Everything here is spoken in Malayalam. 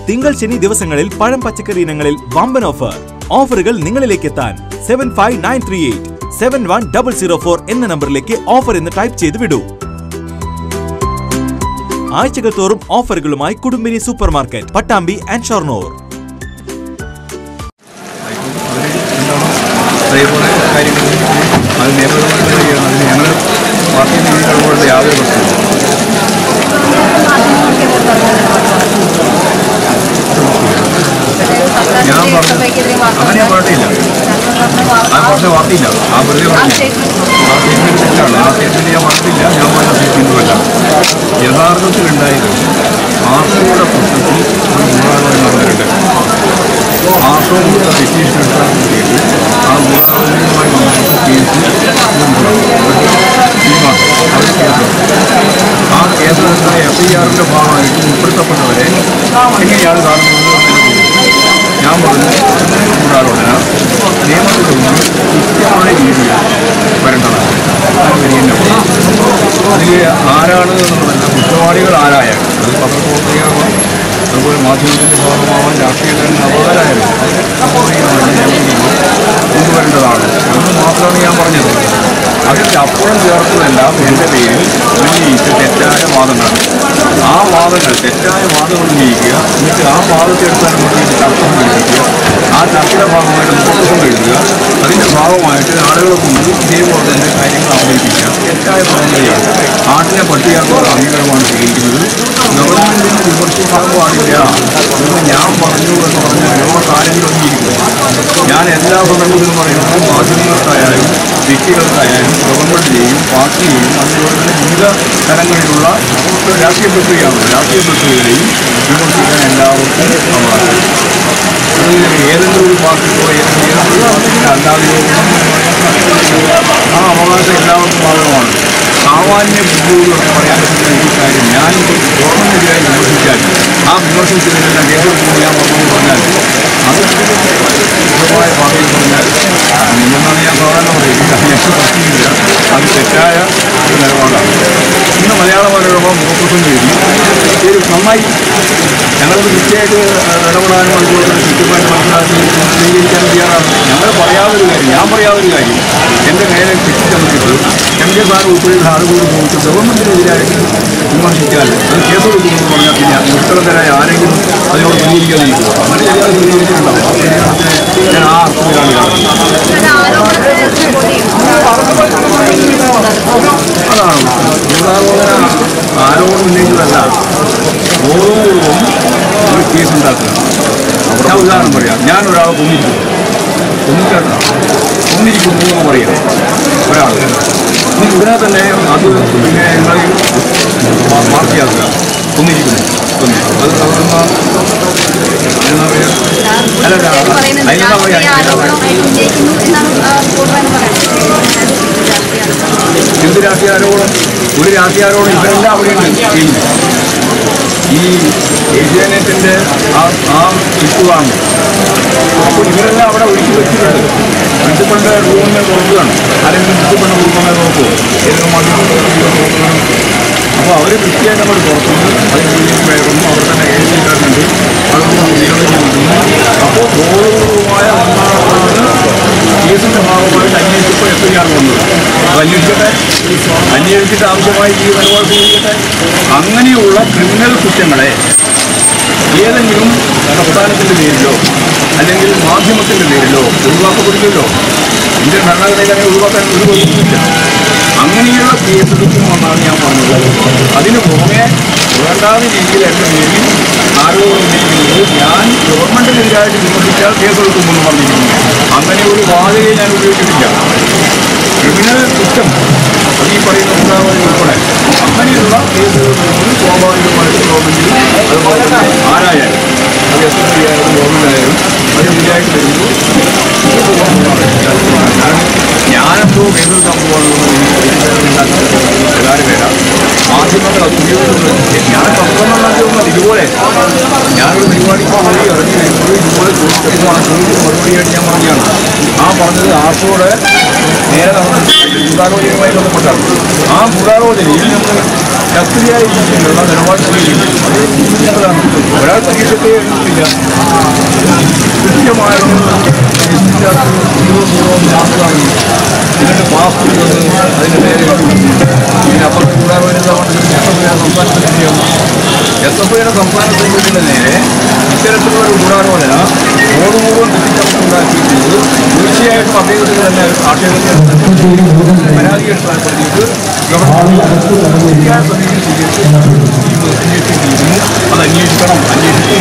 തിങ്കൾ ശനി ദിവസങ്ങളിൽ പഴം പച്ചക്കറി ഇനങ്ങളിൽ വമ്പൻ ഓഫർ ഓഫറുകൾ നിങ്ങളിലേക്ക് എത്താൻ seven five nine three eight seven one double zero four എന്ന നമ്പറിലേക്ക് ഓഫർ എന്ന് ടൈപ്പ് ചെയ്ത് വിടൂ ആഴ്ചകൾ തോറും ഓഫറുകളുമായി Kudumbini supermarket Pattambi and Shoranur അതേപോലെ കാര്യങ്ങൾ അത് നിയമപരമായിട്ട് ചെയ്യണം അതിന് ഞങ്ങൾ പാർട്ടി രീതിയിലുള്ള യാതൊരു പ്രശ്നവും ഞാൻ പറഞ്ഞു അങ്ങനെ ഞാൻ പറഞ്ഞില്ല ആ പറഞ്ഞ വാർത്തയില്ല ആ വെറുതെ പറഞ്ഞു ആ സ്റ്റേറ്റ്മെന്റ് തെറ്റാണ് ആ സ്റ്റേറ്റ്മെന്റ് ഞാൻ പറഞ്ഞില്ല ഞാൻ പറഞ്ഞ സ്റ്റേറ്റ്മെന്റുമല്ല യഥാർത്ഥത്തിൽ ഉണ്ടായത് ആർഷോയുടെ പ്രശ്നത്തിൽ ഒരു ഗുണാലോചന നടന്നിട്ടുണ്ട് ആർഷോ കൊടുത്ത പെറ്റീഷൻ എടുക്കാൻ വേണ്ടിയിട്ട് ആ ഗുണാലോചനയുമായി ബന്ധപ്പെട്ട കേസ് അവർ കേസെടുത്തു ആ കേസെടുത്ത എഫ് ഐ ആറിന്റെ ഭാഗമായിട്ട് ഉൾപ്പെടുത്തപ്പെട്ടവരെ എങ്ങനെയാണ് കാണുന്നത് എന്നതിനെ ഞാൻ പറഞ്ഞു ഗുണാലോചന നിയമത്തിൽ നിന്ന് കൃത്യമായ രീതിയിൽ വരേണ്ടതാണ് അത് വരികയും അതിൽ ആരാണ് എന്നുള്ളതല്ല കുറ്റവാളികൾ ആരായാലും അത് പത്രപ്രവർത്തകരാവാം അതുപോലെ മാധ്യമത്തിൻ്റെ ഭാഗമാവാൻ രാഷ്ട്രീയക്കാരൻ അപകടമായാലും കൊണ്ടുവരേണ്ടതാണ് എന്ന് മാത്രമാണ് ഞാൻ പറഞ്ഞത് അതിൻ്റെ അപ്പുറം ചേർത്തതെല്ലാം എൻ്റെ പേരിൽ ഉന്നയിച്ച തെറ്റായ വാദങ്ങളാണ് ആ വാദങ്ങൾ തെറ്റായ വാദങ്ങൾ ഉന്നയിക്കുക എന്നിട്ട് ആ വാദത്തെ എടുത്താൽ വേണ്ടിയിട്ട് ചർച്ച സംഘടിപ്പിക്കുക ആ ചർച്ചയുടെ ഭാഗമായിട്ട് നോട്ടീസും എഴുതുക അതിൻ്റെ ഭാഗമായിട്ട് ആളുകളെ കൊണ്ട് ഇതേപോലെ തന്നെ കാര്യങ്ങൾ അവതരിപ്പിക്കുക തെറ്റായ പ്രവണതയാണ് നാട്ടിനെ പട്ടിയാക്കുള്ള അംഗീകാരമാണ് സ്വീകരിക്കുന്നത് ഗവൺമെന്റിനെ വിമർശിക്കാൻ പാടില്ല എന്ന് ഞാൻ പറഞ്ഞു എന്ന് പറഞ്ഞാൽ ലോക കാര്യങ്ങൾ ഒന്നിരിക്കുന്നു ഞാൻ എല്ലാ സന്ദർഭത്തിലും പറയുന്നത് മാധ്യമങ്ങൾക്കായാലും വ്യക്തികൾക്കായാലും ഗവൺമെന്റിനെയും പാർട്ടിയെയും അതുപോലെ തന്നെ വിവിധ തലങ്ങളിലുള്ള രാഷ്ട്രീയ പ്രക്രിയയാണ് രാഷ്ട്രീയ പ്രക്രിയകളെയും വിമർശിക്കാൻ എല്ലാവർക്കും അവകാശം അത് ഏതെങ്കിലും ഒരു പാർട്ടിക്കോ ഏതെങ്കിലും ഒരു പാർട്ടിക്ക് അല്ലാതെയോ ആ അവകാശം എല്ലാവർക്കും ബാധകമാണ് സാമാന്യ ബുദ്ധിയോട് പറയാൻ പറ്റുന്ന ഒരു കാര്യം ഞാൻ ഗവൺമെന്റിനെതിരായി വിമർശിച്ചാൽ ആ വിമർശിച്ചതിനെല്ലാം കേസെടുക്കുമ്പോൾ ഞാൻ പറഞ്ഞു പറഞ്ഞാൽ അത് ശുദ്ധമായ ഭാഷയിൽ പറഞ്ഞാൽ നിന്നെന്നാണ് ഞാൻ സാധാരണ പറയുന്നത് എനിക്ക് പ്രശ്നമില്ല അത് തെറ്റായ ഒരു നിലപാടാണ് ഇന്ന് മലയാള മനോരമ മുഖപ്രസംഗം എഴുതി ശരി നന്നായി ഞങ്ങളത് കൃത്യമായിട്ട് ഇടപെടാനും അതുപോലെ തന്നെ കൃത്യമായിട്ട് മനസ്സിലാക്കി സ്വീകരിക്കാൻ തയ്യാറാണ് ഞങ്ങൾ പറയാതൊരു കാര്യം ഞാൻ പറയാതൊരു കാര്യം എൻ്റെ നേരെ തെറ്റിച്ചമർത്തിട്ട് എം കെ സാർ ഉൾപ്പെടെയുള്ള ആളുകൾ പോയിട്ട് ഗവൺമെൻറ്റിനെതിരായിട്ട് വിമർശിച്ചാൽ അത് കേസ് കൊടുക്കുമെന്ന് പറഞ്ഞാൽ പിന്നെ ദുഷ്ടതരായ ആരെങ്കിലും അതിനോട് പ്രതികരിക്കാൻ എനിക്ക് അങ്ങനെ ചില പ്രതികരിച്ചിട്ടുണ്ടാവും ആ പ്രതികരണത്തെ ഞാൻ ആ അർത്ഥത്തിലാണ് കാണുന്നത് അതാണ് ഗൂഢാലോചന ആരോപണം ഉന്നയിച്ചതല്ല ബോധപൂർവം ഒരു കേസ് ഉണ്ടാക്കുക ഞാൻ ഉദാഹരണം പറയാം ഞാൻ ഒരാളെ കൊന്നിരിക്കുന്നു കൊന്നിട്ടാണ് കൊന്നിരിക്കുന്നു എന്ന് പറയാം ഒരാൾ ഇനി ഉടനെ തന്നെ അത് പിന്നെ നിങ്ങൾ വാർത്തയാക്കുക കൊന്നിരിക്കുന്നു കൊന്നി അത് സാധാരണ എന്താ പറയുക അല്ല അല്ല, അതിനെന്താ പറയുക അതിനെന്താ പറയുക എന്ത് രാഷ്ട്രീയ ആരോപണം ഒരു രാഷ്ട്രീയ ആരോപണം ഇവരെല്ലാം അവിടെയുണ്ട് ചെയ്യുന്നു ഈ ഏഷ്യാനെറ്റിന്റെ ആ ആ ചുറ്റുപാണ് അപ്പോൾ ഇവരെല്ലാം അവിടെ ഒഴുക്കി വെച്ചിട്ടുണ്ട് മുനിസിപ്പലിന്റെ റൂമിനെ തുറക്കുകയാണ് ആരെങ്കിലും മുനിസിപ്പലിന്റെ റൂമിനെ നോക്കുമോ ഏതെങ്കിലും മാധ്യമങ്ങൾ അപ്പോൾ അവർ കൃത്യമായിട്ട് നമ്മൾ തുറക്കുന്നു അതിനുള്ളിൽ കയറുന്നു അവർ തന്നെ എഴുതിയിട്ടുണ്ട് അതൊന്നും നിയമനം അപ്പോൾ ബോധപൂർവമായ ഒന്നാണ് കേസിന്റെ ഭാഗമായിട്ട് അന്വേഷിച്ചപ്പോൾ എഫ് ഐ ആർ വന്നത് അപ്പോൾ അന്വേഷിക്കട്ടെ അന്വേഷിച്ചിട്ട് ആവശ്യമായി ഈ നിലപാട് സ്വീകരിക്കട്ടെ അങ്ങനെയുള്ള ക്രിമിനൽ കുറ്റങ്ങളെ ഏതെങ്കിലും പ്രസ്ഥാനത്തിൻ്റെ പേരിലോ അല്ലെങ്കിൽ മാധ്യമത്തിൻ്റെ പേരിലോ ഒഴിവാക്കപ്പെടില്ലല്ലോ ഇന്ത്യൻ ഭരണഘടനയിൽ അങ്ങനെ ഒഴിവാക്കാൻ ഒരു വകുപ്പില്ല അങ്ങനെയുള്ള കേസെടുക്കുമെന്നാണ് ഞാൻ പറഞ്ഞത് അതിന് പുറമെ വേണ്ടാത്ത രീതിയിൽ എൻ്റെ പേരിൽ ആരോപണം ഉന്നയിക്കുന്നത് ഞാൻ ഗവൺമെൻറ്റിനെതിരായിട്ട് വിമർശിച്ചാൽ കേസെടുക്കുമെന്ന് പറഞ്ഞിരിക്കുന്നു അങ്ങനെ ഒരു വാദയെ ഞാൻ ഉപയോഗിച്ചിട്ടില്ല ക്രിമിനൽ കുറ്റം അത് ഈ പറയുന്ന ഉണ്ടാവുക ഉൾപ്പെടെ അങ്ങനെയുള്ള കേസുകൾ വരുമ്പോൾ സ്വാഭാവികമായിട്ടും ഗവൺമെൻറ്റിൽ അതുപോലെ തന്നെ ആരായാലും അത് എസ് എസ് പി ആയാലും ഗവൺമെൻറ് ആയാലും അതിനെതിരായിട്ട് വരുമ്പോൾ കാരണം ഞാനെന്തോ കേസെടുക്കാൻ പോകുന്നത് എല്ലാവരും പേരാണ് മാധ്യമങ്ങൾ അത് ഉപയോഗിക്കുന്നത് ഞാൻ പത്രമാധ്യമങ്ങൾ ഇതുപോലെ ഞാനൊരു പരിപാടിക്ക് പോയി ഇറങ്ങി വരുമ്പോൾ ഇതുപോലെ ചോദിച്ചു കൃത്യമാണ് ചോദിച്ചത് മറുപടിയായിട്ട് ഞാൻ പറഞ്ഞതാണ് ആ പറഞ്ഞത് ആർക്കോട് നേരെ നടന്ന ഗൂഢാലോചനയുമായി ബന്ധപ്പെട്ടാണ് ആ ഗൂഢാലോചനയിൽ നമ്മൾ ശക്തിയായ രീതിയിലുള്ള നിലപാട് സ്വീകരിക്കും അത് ഞങ്ങളാണ് ഒരാൾ പരീക്ഷത്തെ എഴുതിയില്ല കൃത്യമായ എന്നിട്ട് പാസ് ചെയ്തത് അതിന് നേരെ പിന്നെ അപ്പുറത്ത് കൂടാതെ എസ് എഫ് ഐയുടെ സംസ്ഥാന സെക്രട്ടറിയുടെ നേരെ ഇത്തരത്തിലുള്ള ഒരു ഗൂഢാലോചന ബോധപൂർവ്വം തെറ്റിദ്ധരിച്ചുണ്ടാക്കിയിട്ടുള്ളത് തീർച്ചയായിട്ടും അദ്ദേഹത്തിന് തന്നെ ആക്ഷേപത്തിന് പരാതി എടുത്താൽപ്പെടുത്തിയിട്ട് ഗവൺമെന്റ് ശരിയായ സമീപനം സ്വീകരിച്ച് അന്വേഷിച്ചിരിക്കുന്നു അത് അന്വേഷിക്കണം അന്വേഷിച്ച്